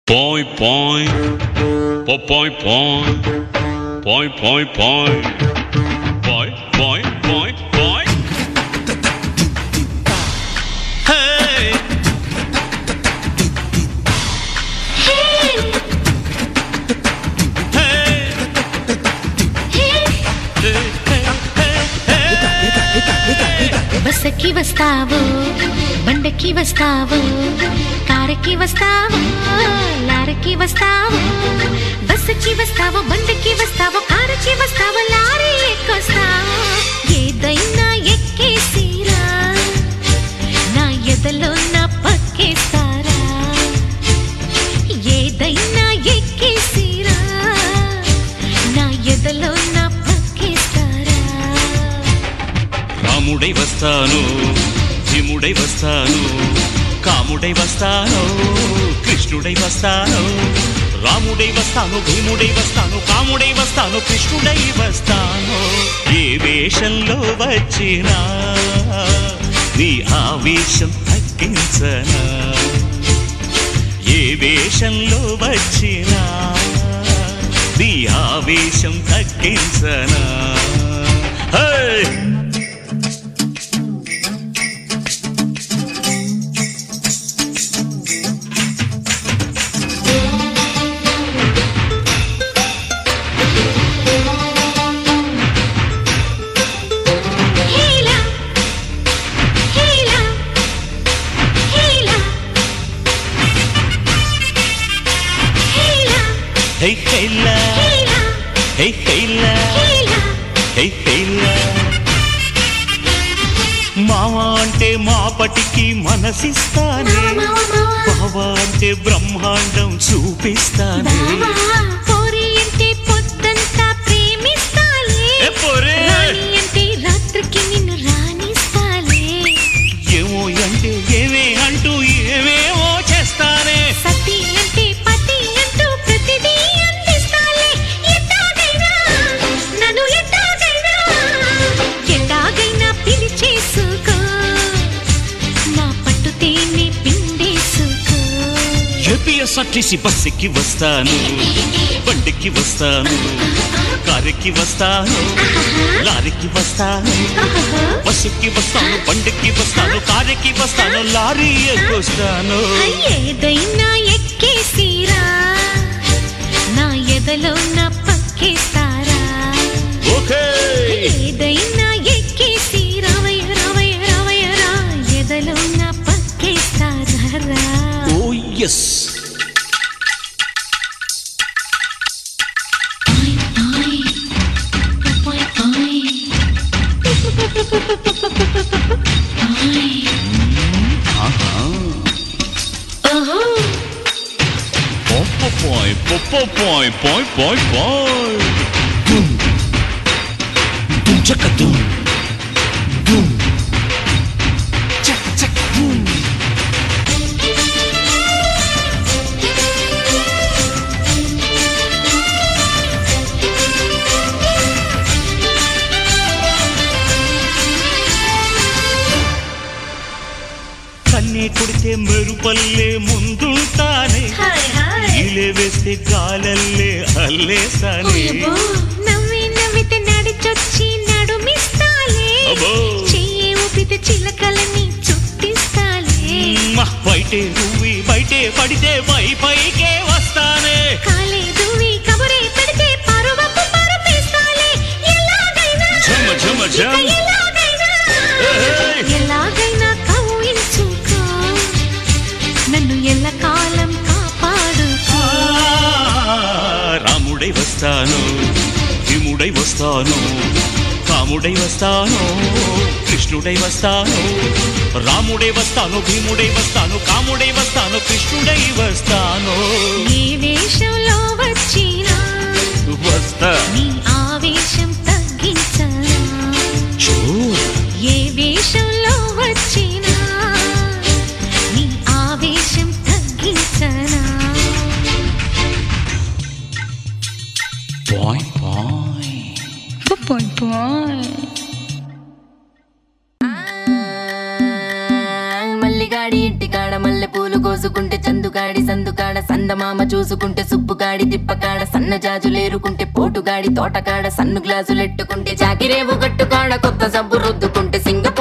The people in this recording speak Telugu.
Põe, põe, pô, põe, põe, põe, põe, põe, põe, põe, põe, põe. Hey! Hey! Hey, hey, hey, hey. బస్సకి వస్తావు బండకి వస్తావు కారుకి వస్తావు లారీకి వస్తావు బస్సుకి వస్తావు బండకి వస్తావు కారుకి వస్తావు లారీ ఎక్కొస్తావు ఏదైనా ఎక్కేసిరా నా ఎదలో నా పక్కేస్తారా ఏదైనా ఎక్కేసిరా నా ఎదలో నా పక్కేస్తారా రాముడై వస్తాను భీముడై వస్తాను కాముడై వస్తాను కృష్ణుడై వస్తాను రాముడై వస్తాను భీముడై వస్తాను కాముడై వస్తాను కృష్ణుడై వస్తాను ఏ వేషంలో వచ్చినా నీ ఆవేశం తగ్గించనా ఏ వేషంలో వచ్చినా నీ ఆవేశం తగ్గించనా హే హీలా హీలా హీలా హీలా Hey, hey, la. హీలా Hey, hey, la. హీలా Hey, hey, la. మామ అంటే మాపటికి మనసిస్తానే మావా మావా బావ అంటే బ్రహ్మాండం చూపిస్తానే బావా పోరి అంటే పొద్దంతా ప్రేమిస్తాలే ఏ పోరే రాణి అంటే రాత్రికి నిన్ను రాణిస్తాలే ఏమో అంటే ఏమే అంటూ ఏమేమో చేస్తానే సతి అంటే పతి అంటూ ప్రతిదీ అందిస్తాలే ఎట్టాగైనా నన్ను ఎట్టాగైనా ఎట్టాగైనా పిలిచేసుకో నా పట్టు తేనె పిండేసుకో ఏపీఎస్ఆర్టీసీ బస్సుకి వస్తాను బండికి వస్తాను కారుకి వస్తాను లారీకి వస్తాను బస్సుకి వస్తాను బండికి వస్తాను కారుకి వస్తాను లారీ ఎక్కొస్తాను ఏదైనా ఎక్కేసిరా నా ఎదలో నా పక్కేస్తారా ఓకే ఏదైనా ఎక్కేసి రావయ్య రావయ్య రావయ్య రా ఎదలో నా పక్కేస్తారా ఓ yes Põe, põe, põe, põe, põe, põe. Dum. Dum, tchaca, dum. Dum. Tchaca, tchaca, dum. కన్నే కొడితే మెరుపల్లే ముందుంటానే ఈలే వేస్తే గాలల్లే అల్లేసానే నవ్వి నవ్వితే నడిచొచ్చి నడుమిస్తాలే అబ్బో. చెయ్యి ఊపితే చిలకలని చుట్టిస్తాలే మ్మ, బయటే నువ్వి బయటే పడితే పై పైకే వస్తానే కాలే దువ్వి కబురే పెడితే పరువపు పరుపేస్తాలే ఎలాగైనా ఝమ ఝమ ఝమ్ ఇక ఎలాగైనా ఏయ్. ఎలాగైనా కవ్వించుకో నన్ను ఎల్లకాలం కాపాడుకో రాముడై వస్తాను భీముడై వస్తాను కాముడై వస్తాను కృష్ణుడై వస్తాను రాముడై వస్తాను భీముడై వస్తాను కాముడై వస్తాను కృష్ణుడై వస్తాను ఏ వేషంలో వచ్చినా వస్తా నీ ఆవేశం తగ్గించనా చూర్ ఏ వేషంలో వచ్చినా నీ ఆవేశం తగ్గించనా పాయ్ పాయ్ Boy, boy. మల్లిగాడి ఇంటికాడ మల్లె పూలు కోసుకుంటే చందుగా సందుగాడి సందుకాడ సందమామ చూసుకుంటే సుబ్బుగాడి తిప్పకాడ సన్న జాజులేరుకుంటే పోటుగాడి తోటకాడ సన్ను గ్లాసులెట్టుకుంటే జాకిరేవు గట్టుకాడ కొత్త సబ్బు రుద్దుకుంటే సింగ